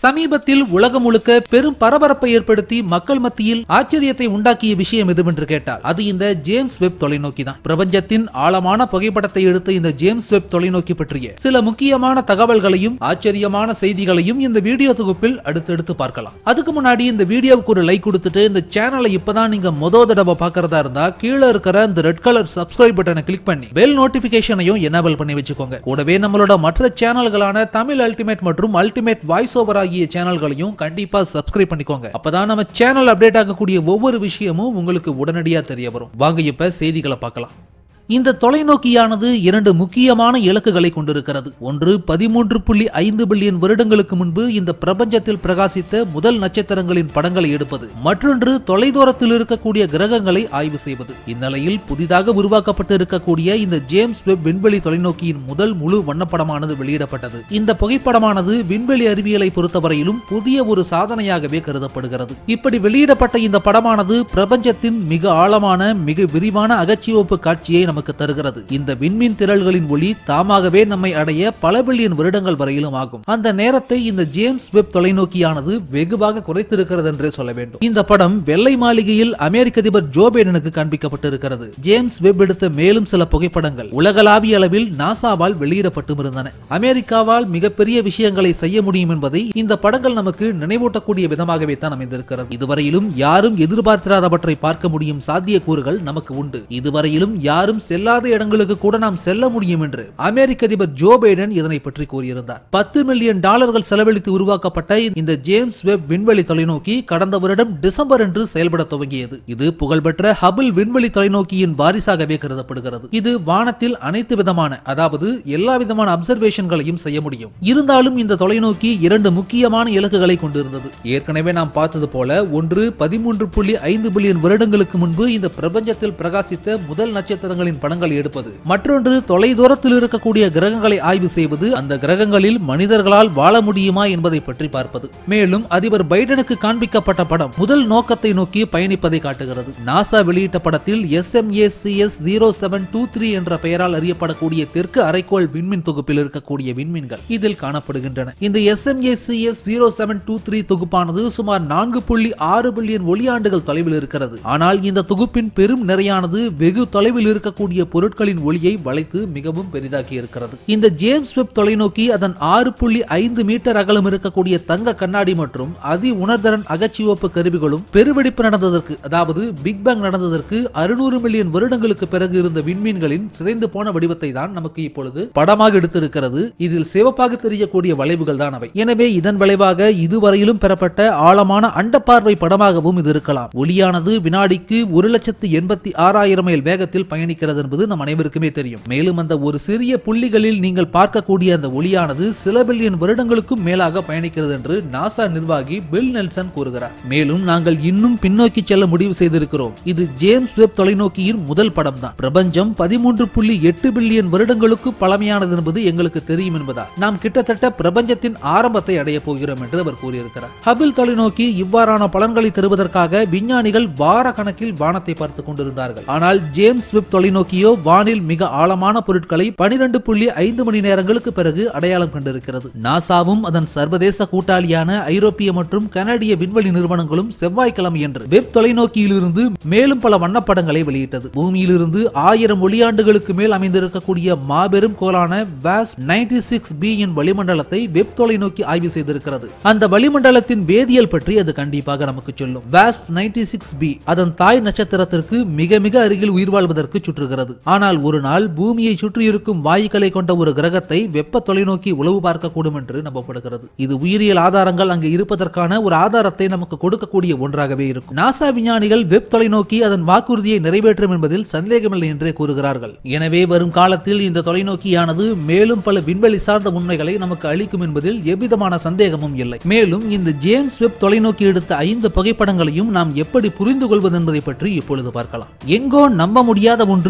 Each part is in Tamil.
சமீபத்தில் உலகம் முழுக்க பெரும் பரபரப்பை ஏற்படுத்தி மக்கள் மத்தியில் ஆச்சரியத்தை உண்டாக்கிய விஷயம் எதுவென்று கேட்டால் அது இந்த ஜேம்ஸ் வெப் தொலைநோக்கி தான் பிரபஞ்சத்தின் ஆழமான புகைப்படத்தை எடுத்த இந்த ஜேம்ஸ் வெப் தொலைநோக்கி பற்றிய சில முக்கியமான தகவல்களையும் ஆச்சரியமான செய்திகளையும் இந்த வீடியோ தொகுப்பில் அடுத்தடுத்து பார்க்கலாம் அதுக்கு முன்னாடி இந்த வீடியோவுக்கு ஒரு லைக் கொடுத்துட்டு இந்த சேனலை இப்பதான் நீங்க மொத தடவை பார்க்கறதா இருந்தா கீழே இருக்கிற இந்த ரெட் கலர் சப்ஸ்கிரைப் பட்டனை கிளிக் பண்ணி பெல் நோட்டிபிகேஷனையும் எனேபிள் பண்ணி வச்சுக்கோங்க கூடவே நம்மளோட மற்ற சேனல்களான தமிழ் அல்டிமேட் மற்றும் அல்டிமேட் வாய்ஸ் ஓவர் ஆகிய சேனல்களையும் கண்டிப்பா சப்ஸ்கிரைப் பண்ணிக்கோங்க அப்பதான் நம்ம சேனல் அப்டேட் ஆகக்கூடிய ஒவ்வொரு விஷயமும் உங்களுக்கு உடனடியா தெரிய வரும் வாங்க இப்ப செய்திகளை பார்க்கலாம் இந்த தொலைநோக்கியானது இரண்டு முக்கியமான இலக்குகளை கொண்டிருக்கிறது ஒன்று பதிமூன்று புள்ளி ஐந்து பில்லியன் வருடங்களுக்கு முன்பு இந்த பிரபஞ்சத்தில் பிரகாசித்த முதல் நட்சத்திரங்களின் படங்களை எடுப்பது மற்றொன்று தொலைதூரத்தில் இருக்கக்கூடிய கிரகங்களை ஆய்வு செய்வது இந்நிலையில் புதிதாக உருவாக்கப்பட்டு இருக்கக்கூடிய இந்த ஜேம்ஸ் வெப் விண்வெளி தொலைநோக்கியின் முதல் முழு வண்ணப்படமானது வெளியிடப்பட்டது இந்த புகைப்படமானது விண்வெளி அறிவியலை பொறுத்தவரையிலும் புதிய ஒரு சாதனையாகவே கருதப்படுகிறது இப்படி வெளியிடப்பட்ட இந்த படமானது பிரபஞ்சத்தின் மிக ஆழமான மிக விரிவான அகச்சிவப்பு காட்சியை நமக்கு தருகிறது இந்த விண்மீன் திரள்களின் ஒளி தாமாகவே நம்மை அடைய பல பில்லியன் வருடங்கள் வரையிலும் ஆகும் அந்த நேரத்தை இந்த ஜேம்ஸ் வெப் தொலைநோக்கியானது வெகுவாக குறைத்திருக்கிறது என்றே சொல்ல வேண்டும் இந்த படம் வெள்ளை மாளிகையில் அமெரிக்க அதிபர் ஜோ பைடனுக்கு காண்பிக்கப்பட்டிருக்கிறது ஜேம்ஸ் வெப் எடுத்த மேலும் சில புகைப்படங்கள் உலகளாவிய அளவில் நாசாவால் வெளியிடப்பட்டும் இருந்தன அமெரிக்காவால் மிகப்பெரிய விஷயங்களை செய்ய முடியும் என்பதை இந்த படங்கள் நமக்கு நினைவூட்டக்கூடிய விதமாகவே தான் அமைந்திருக்கிறது இதுவரையிலும் யாரும் எதிர்பார்த்திராதவற்றை பார்க்க முடியும் சாத்தியக்கூறுகள் நமக்கு உண்டு இதுவரையிலும் யாரும் செல்லாத இடங்களுக்கு கூட நாம் செல்ல முடியும் என்று அமெரிக்க அதிபர் ஜோ பைடன் இதனை பற்றி கூறியிருந்தார் பத்து மில்லியன் டாலர்கள் செலவழித்து உருவாக்கப்பட்ட இந்த ஜேம்ஸ் வெப் விண்வெளி தொலைநோக்கி கடந்த வருடம் டிசம்பர் என்று செயல்பட துவங்கியது இது புகழ்பெற்ற ஹபிள் விண்வெளி தொலைநோக்கியின் வாரிசாகவே கருதப்படுகிறது இது வானத்தில் அனைத்து விதமான அதாவது எல்லா விதமான அப்சர்வேஷன்களையும் செய்ய முடியும் இருந்தாலும் இந்த தொலைநோக்கி இரண்டு முக்கியமான இலக்குகளை கொண்டிருந்தது ஏற்கனவே நாம் பார்த்தது போல ஒன்று பதிமூன்று புள்ளி ஐந்து பில்லியன் வருடங்களுக்கு முன்பு இந்த பிரபஞ்சத்தில் பிரகாசித்த முதல் நட்சத்திரங்களின் படங்களை எடுப்பது மற்றொன்று தொலைதூரத்தில் இருக்கக்கூடிய கிரகங்களை ஆய்வு செய்வது அந்த கிரகங்களில் மனிதர்களால் வாழ முடியுமா என்பதை பற்றி பார்ப்பது மேலும் அதிபர் பைடனுக்கு காண்பிக்கப்பட்ட படம் முதல் நோக்கத்தை நோக்கி பயணிப்பதை காட்டுகிறது நாசா வெளியிட்ட படத்தில் SMACS zero seven two three என்ற பெயரால் அறியப்படக்கூடிய தெற்கு அரைக்கோள் விண்மீன் தொகுப்பில் இருக்கக்கூடிய விண்மீன்கள் இதில் காணப்படுகின்றன இந்த SMACS zero seven two three தொகுப்பானது சுமார் நான்கு புள்ளி ஆறு பில்லியன் ஒளியாண்டுகள் தொலைவில் இருக்கிறது ஆனால் இந்த தொகுப்பின் பெரும் நிறையானது வெகு தொலைவில் இருக்கக்கூடிய பொருட்களின் ஒளியை வளைத்து மிகவும் பெரிதாக்கி இருக்கிறது இந்த ஜேம்ஸ் வெப் தொலைநோக்கி அதன் ஆறு புள்ளி ஐந்து மீட்டர் அகலம் இருக்கக்கூடிய தங்க கண்ணாடி மற்றும் அதி உணர்திறன் அகச்சிவப்பு கருவிகளும் பெருவெடிப்பு நடந்ததற்கு அதாவது பிக் பேங் நடந்ததற்கு அறுநூறு மில்லியன் வருடங்களுக்கு பிறகு இருந்த விண்மீன்களின் சிதைந்து போன வடிவத்தை தான் நமக்கு இப்பொழுது படமாக எடுத்திருக்கிறது இதில் சிவப்பாக தெரியக்கூடிய வளைவுகள் தான் அவை எனவே இதன் விளைவாக இதுவரையிலும் பெறப்பட்ட ஆழமான அண்டப்பார்வை படமாகவும் இது இருக்கலாம் ஒளியானது வினாடிக்கு ஒரு லட்சத்து எண்பத்தி ஆறாயிரம் மைல் வேகத்தில் பயணிக்கிறது என்பது நம் அனைவருக்குமே தெரியும் மேலும் அந்த ஒரு சிறிய புள்ளிகளில் நீங்கள் பார்க்கக்கூடிய அந்த ஒளியானது சில பில்லியன் வருடங்களுக்கும் மேலாக பயணிக்கிறது என்று நாசா நிர்வாகி பில் நெல்சன் கூறுகிறார் மேலும் நாங்கள் இன்னும் பின்னோக்கி செல்ல முடிவு செய்திருக்கிறோம் இது ஜேம்ஸ் வெப் தொலைநோக்கியின் முதல் படம் தான் பிரபஞ்சம் பதிமூன்று புள்ளி எட்டு பில்லியன் வருடங்களுக்கு பழமையானது என்பது எங்களுக்கு தெரியும் என்பதால் நாம் கிட்டத்தட்ட பிரபஞ்சத்தின் ஆரம்பத்தை அடைய போகிறோம் என்று அவர் கூறியிருக்கிறார் ஹபிள் தொலைநோக்கி இவ்வாறான பலன்களை தருவதற்காக விஞ்ஞானிகள் வார கணக்கில் வானத்தை பார்த்துக் கொண்டிருந்தார்கள் ஆனால் ஜேம்ஸ் வெப் தொலைநோக்கியோ வானில் மிக ஆழமான பொருட்களை பனிரெண்டு புள்ளி ஐந்து மணி நேரங்களுக்கு பிறகு அடையாளம் கண்டிருக்கிறது நாசாவும் அதன் சர்வதேச கூட்டாளியான ஐரோப்பிய மற்றும் கனடிய விண்வெளி நிறுவனங்களும் செவ்வாய்க்கிழமை என்று வெப் தொலைநோக்கியிலிருந்து மேலும் பல வண்ணப்படங்களை வெளியிட்டது பூமியிலிருந்து ஆயிரம் ஒளியாண்டுகளுக்கு மேல் அமைந்திருக்கக்கூடிய மாபெரும் கோளான வாஸ் நைன்டி சிக்ஸ் பி இன் வளிமண்டலத்தை வெப் தொலைநோக்கி ஆய்வு செய்திருக்கிறது அந்த வளிமண்டலத்தின் வேதியியல் பற்றி அது கண்டிப்பாக நமக்கு சொல்லும் வாஸ் நைன்டி சிக்ஸ் பி அதன் தாய் நட்சத்திரத்திற்கு மிக மிக அருகில் உயிர் வாழ்வதற்கு சுற்றுகிறது ஆனால் ஒரு நாள் பூமியை சுற்றி இருக்கும் வாயுக்களை கொண்ட ஒரு கிரகத்தை வெப்ப தொலைநோக்கி உளவு பார்க்கக்கூடும் என்று நம்பப்படுகிறது இது உயிரியல் ஆதாரங்கள் அங்கு இருப்பதற்கான ஒரு ஆதாரத்தை நமக்கு கொடுக்கக்கூடிய ஒன்றாகவே இருக்கும் நாசா விஞ்ஞானிகள் வெப் தொலைநோக்கி அதன் வாக்குறுதியை நிறைவேற்றும் என்பதில் சந்தேகமில்லை என்றே கூறுகிறார்கள் எனவே வரும் காலத்தில் இந்த தொலைநோக்கியானது மேலும் பல விண்வெளி சார்ந்த உண்மைகளை நமக்கு அளிக்கும் என்பதில் எவ்விதமான சந்தேகமும் இல்லை மேலும் இந்த ஜேம்ஸ் வெப் தொலைநோக்கி எடுத்த ஐந்து புகைப்படங்களையும் நாம் எப்படி புரிந்து கொள்வது என்பதை பற்றி இப்பொழுது பார்க்கலாம் எங்கோ நம்ப முடியாத ஒன்று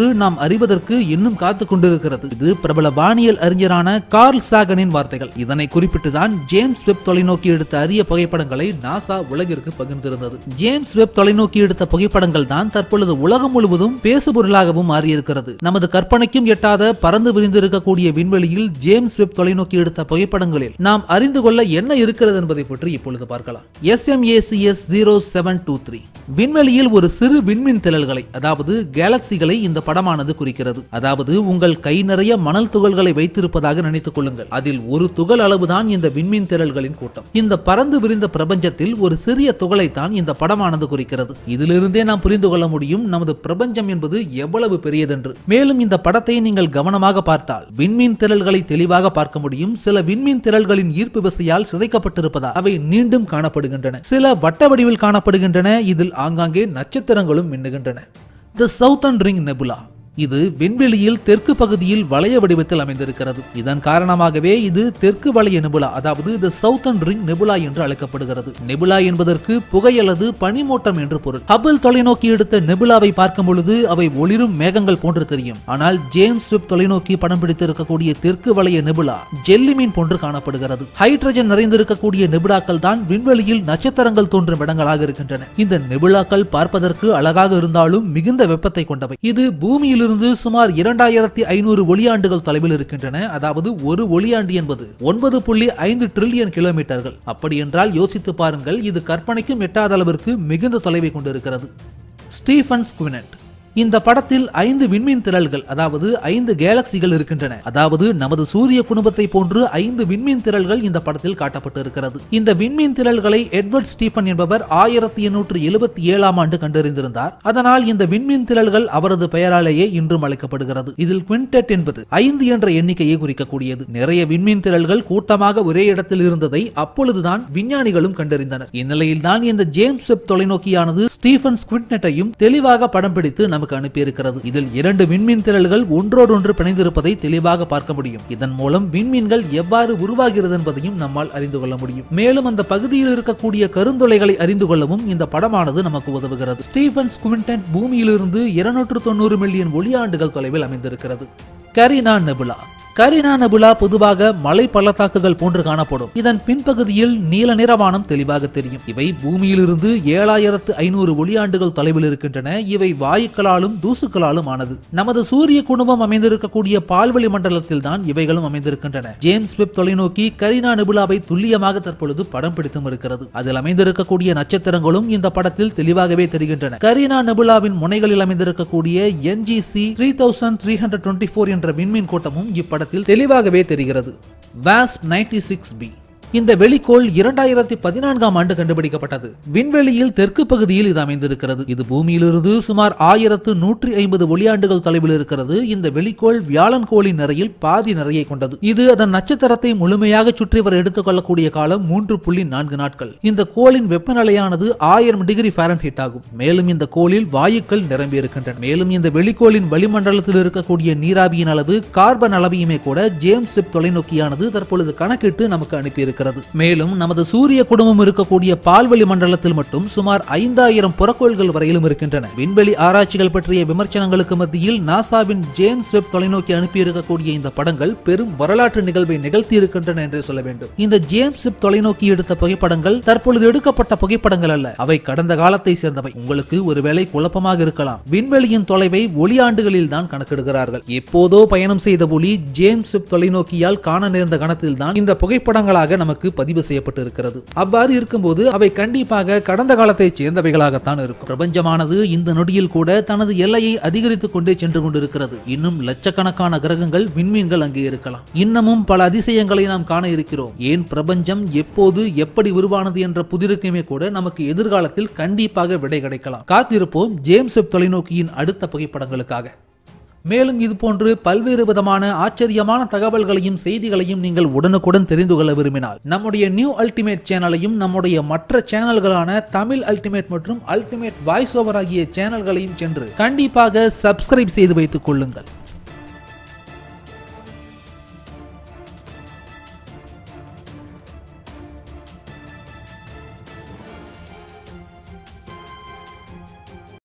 என்று நாம் அறிவதற்கு இன்னும் காத்து கொண்டிருக்கிறது இது பிரபல வானியல் அறிஞரான கார்ல் சாகனின் வார்த்தைகள் இதனை குறிப்பிட்டுதான் ஜேம்ஸ் வெப் தொலைநோக்கி எடுத்த அரிய புகைப்படங்களை நாசா உலகிற்கு பகிர்ந்திருந்தது ஜேம்ஸ் வெப் தொலைநோக்கி எடுத்த புகைப்படங்கள் தான் தற்பொழுது உலகம் முழுவதும் பேசுபொருளாகவும் மாறியிருக்கிறது நமது கற்பனைக்கும் எட்டாத பறந்து விரிந்திருக்கக்கூடிய விண்வெளியில் ஜேம்ஸ் வெப் தொலைநோக்கி எடுத்த புகைப்படங்களில் நாம் அறிந்து கொள்ள என்ன இருக்கிறது என்பதை பற்றி இப்பொழுது பார்க்கலாம் SMACS zero seven two three விண்வெளியில் ஒரு சிறு விண்மீன் திரள்களை அதாவது கேலக்சிகளை இந்த படமானது குறிக்கிறது அதாவது உங்கள் கை நிறைய மணல் துகள்களை வைத்திருப்பதாக நினைத்துக் கொள்ளுங்கள் அதில் ஒரு துகள் அளவுதான் இந்த விண்மீன் திரள்களின் கூட்டம் இந்த பறந்து விரிந்த பிரபஞ்சத்தில் ஒரு சிறிய துகளைத்தான் இந்த படமானது குறிக்கிறது இதிலிருந்தே நாம் புரிந்து கொள்ள முடியும் நமது பிரபஞ்சம் என்பது எவ்வளவு பெரியதென்று மேலும் இந்த படத்தை நீங்கள் கவனமாக பார்த்தால் விண்மீன் திரள்களை தெளிவாக பார்க்க முடியும் சில விண்மீன் திரள்களின் ஈர்ப்பு விசையால் சிதைக்கப்பட்டிருப்பதால் அவை நீண்டும் காணப்படுகின்றன சில வட்ட வடிவில் காணப்படுகின்றன இதில் ஆங்காங்கே நட்சத்திரங்களும் மின்னுகின்றன த சவுத்தன் ரிங் நெபுலா இது விண்வெளியில் தெற்கு பகுதியில் வளைய வடிவத்தில் அமைந்திருக்கிறது இதன் காரணமாகவே இது தெற்கு வளைய நெபுலா அதாவது த சவுத்தன் ரிங் நெபுலா என்று அழைக்கப்படுகிறது நெபுலா என்பதற்கு புகை அல்லது பனிமூட்டம் என்று பொருள் ஹபிள் தொலைநோக்கி எடுத்த நெபுலாவை பார்க்கும் பொழுது அவை ஒளிரும் மேகங்கள் போன்று தெரியும் ஆனால் ஜேம்ஸ் வெப் தொலைநோக்கி படம் பிடித்திருக்கக்கூடிய தெற்கு வளைய நெபுலா ஜெல்லிமீன் போன்று காணப்படுகிறது ஹைட்ரஜன் நிறைந்திருக்கக்கூடிய நெபுலாக்கள் தான் விண்வெளியில் நட்சத்திரங்கள் தோன்றும் இடங்களாக இருக்கின்றன இந்த நெபுலாக்கள் பார்ப்பதற்கு அழகாக இருந்தாலும் மிகுந்த வெப்பத்தை கொண்டவை இது பூமியில் இருந்து சுமார் இரண்டாயிரத்தி ஐநூறு ஒளியாண்டுகள் தொலைவில் இருக்கின்றன அதாவது ஒரு ஒளியாண்டு என்பது ஒன்பது புள்ளி ஐந்து ட்ரில்லியன் கிலோமீட்டர்கள் அப்படி என்றால் யோசித்து பாருங்கள் இது கற்பனைக்கும் எட்டாத அளவிற்கு மிகுந்த தொலைவை கொண்டிருக்கிறது ஸ்டீஃபன் ஸ்குவினட் இந்த படத்தில் ஐந்து விண்மீன் திரள்கள் அதாவது ஐந்து கேலக்சிகள் இருக்கின்றன அதாவது நமது சூரிய குடும்பத்தை போன்று ஐந்து விண்மீன் திரள்கள் இந்த படத்தில் காட்டப்பட்டு இருக்கிறது இந்த விண்மீன் திரள்களை எட்வர்ட் ஸ்டீஃபன் என்பவர் ஆயிரத்தி எண்ணூற்று எழுபத்தி ஏழாம் ஆண்டு கண்டறிந்திருந்தார் அதனால் இந்த விண்மீன் திரள்கள் அவரது பெயராலேயே இன்றும் அழைக்கப்படுகிறது இதில் குவிண்டெட் என்பது ஐந்து என்ற எண்ணிக்கையை குறிக்கக்கூடியது நிறைய விண்மீன் திரள்கள் கூட்டமாக ஒரே இடத்தில் இருந்ததை அப்பொழுதுதான் விஞ்ஞானிகளும் கண்டறிந்தனர் இந்நிலையில்தான் இந்த ஜேம்ஸ் வெப் தொலைநோக்கியானது ஸ்டீஃபன் ஸ்குவிட்னெட்டையும் தெளிவாக படம் பிடித்து நமக்கு அனுப்பியிருக்கிறது இதில் இரண்டு விண்மீன் திரள்கள் ஒன்றோடொன்று பிணைந்திருப்பதை தெளிவாக பார்க்க முடியும் இதன் மூலம் விண்மீன்கள் எவ்வாறு உருவாகிறது என்பதையும் நம்மால் அறிந்து கொள்ள முடியும் மேலும் அந்த பகுதியில் இருக்கக்கூடிய கருந்துளைகளை அறிந்து கொள்ளவும் இந்த படமானது நமக்கு உதவுகிறது ஸ்டீஃபன் ஸ்குவின்டன் பூமியிலிருந்து இருநூற்று தொண்ணூறு மில்லியன் ஒளியாண்டுகள் தொலைவில் அமைந்திருக்கிறது கரினா நெபுலா கரினா நெபுலா பொதுவாக மலை பள்ளத்தாக்குகள் போன்று காணப்படும் இதன் பின்பகுதியில் நீல நிறவானம் தெளிவாக தெரியும் இவை பூமியிலிருந்து ஏழாயிரத்து ஐநூறு ஒளியாண்டுகள் தொலைவில் இருக்கின்றன இவை வாயுக்களாலும் தூசுக்களாலும் ஆனது நமது சூரிய குடும்பம் அமைந்திருக்கக்கூடிய பால்வெளி மண்டலத்தில் தான் இவைகளும் அமைந்திருக்கின்றன ஜேம்ஸ் வெப் தொலைநோக்கி கரினா நெபுலாவை துல்லியமாக தற்பொழுது படம் பிடித்தும் இருக்கிறது அதில் அமைந்திருக்கக்கூடிய நட்சத்திரங்களும் இந்த படத்தில் தெளிவாகவே தெரிகின்றன கரினா நெபுலாவின் முனைகளில் அமைந்திருக்கக்கூடிய NGC three thousand three hundred twenty four என்ற விண்மீன் கூட்டமும் இப்படத்தில் தெளிவாகவே தெரிகிறது வாஸ்ப் நைன்டி சிக்ஸ் பி இந்த வெளிக்கோள் இரண்டாயிரத்தி பதினான்காம் ஆண்டு கண்டுபிடிக்கப்பட்டது விண்வெளியில் தெற்கு பகுதியில் இது அமைந்திருக்கிறது இது பூமியிலிருந்து சுமார் ஆயிரத்து நூற்றி ஐம்பது ஒளியாண்டுகள் தொலைவில் இருக்கிறது இந்த வெளிக்கோள் வியாழன் கோளின் நிறையில் பாதி நிறையை கொண்டது இது அதன் நட்சத்திரத்தை முழுமையாக சுற்றி வர எடுத்துக்கொள்ளக்கூடிய காலம் மூன்று புள்ளி நான்கு நாட்கள் இந்த கோளின் வெப்பநிலையானது ஆயிரம் டிகிரி ஃபாரன்ஹீட் ஆகும் மேலும் இந்த கோளில் வாயுக்கள் நிரம்பி இருக்கின்றன மேலும் இந்த வெளிக்கோளின் வளிமண்டலத்தில் இருக்கக்கூடிய நீராவியின் அளவு கார்பன் அளவையுமே கூட ஜேம்ஸ் வெப் தொலைநோக்கியானது தற்பொழுது கணக்கிட்டு நமக்கு அனுப்பியிருக்கிறது மேலும் நமது சூரிய குடும்பம் இருக்கக்கூடிய பால்வெளி மண்டலத்தில் மட்டும் சுமார் ஐந்தாயிரம் புறக்கோள்கள் வரையிலும் இருக்கின்றன விண்வெளி ஆராய்ச்சிகள் பற்றிய விமர்சனங்களுக்கு மத்தியில் நாசாவின் ஜேம்ஸ் வெப் தொலைநோக்கி அனுப்பியிருக்கக்கூடிய இந்த படங்கள் பெரும் வரலாற்று நிகழ்வை நிகழ்த்தி இருக்கின்றன என்றே சொல்ல வேண்டும் இந்த ஜேம்ஸ் வெப் தொலைநோக்கி எடுத்த புகைப்படங்கள் தற்பொழுது எடுக்கப்பட்ட புகைப்படங்கள் அல்ல அவை கடந்த காலத்தை சேர்ந்தவை உங்களுக்கு ஒருவேளை குழப்பமாக இருக்கலாம் விண்வெளியின் தொலைவை ஒளியாண்டுகளில் தான் கணக்கிடுகிறார்கள் எப்போதோ பயணம் செய்த ஒளி ஜேம்ஸ் வெப் தொலைநோக்கியால் காண நேர்ந்த கணத்தில் தான் இந்த புகைப்படங்களாக நமக்கு பதிவு செய்யப்பட்டு இருக்கிறது அவ்வாறு இருக்கும்போது அவை கண்டிப்பாக கடந்த காலத்தைச் சேர்ந்தவைகளாகத்தான் இருக்கும் பிரபஞ்சமானது இந்த நொடியில் கூட தனது எல்லையை அதிகரித்துக் கொண்டே சென்று கொண்டிருக்கிறது இன்னும் லட்சக்கணக்கான கிரகங்கள் விண்மீன்கள் அங்கே இருக்கலாம் இன்னமும் பல அதிசயங்களை நாம் காண இருக்கிறோம் ஏன் பிரபஞ்சம் எப்போது எப்படி உருவானது என்ற புதிருக்குமே கூட நமக்கு எதிர்காலத்தில் கண்டிப்பாக விடை கிடைக்கலாம் காத்திருப்போம் ஜேம்ஸ் வெப் தொலைநோக்கியின் அடுத்த புகைப்படங்களுக்காக மேலும் இது போன்று பல்வேறு விதமான ஆச்சரியமான தகவல்களையும் செய்திகளையும் நீங்கள் உடனுக்குடன் தெரிந்து கொள்ள விரும்பினால் நம்முடைய நியூ அல்டிமேட் சேனலையும் நம்முடைய மற்ற சேனல்களான தமிழ் அல்டிமேட் மற்றும் அல்டிமேட் வாய்ஸ் ஓவர் ஆகிய சேனல்களையும் சென்று கண்டிப்பாக சப்ஸ்கிரைப் செய்து வைத்துக் கொள்ளுங்கள்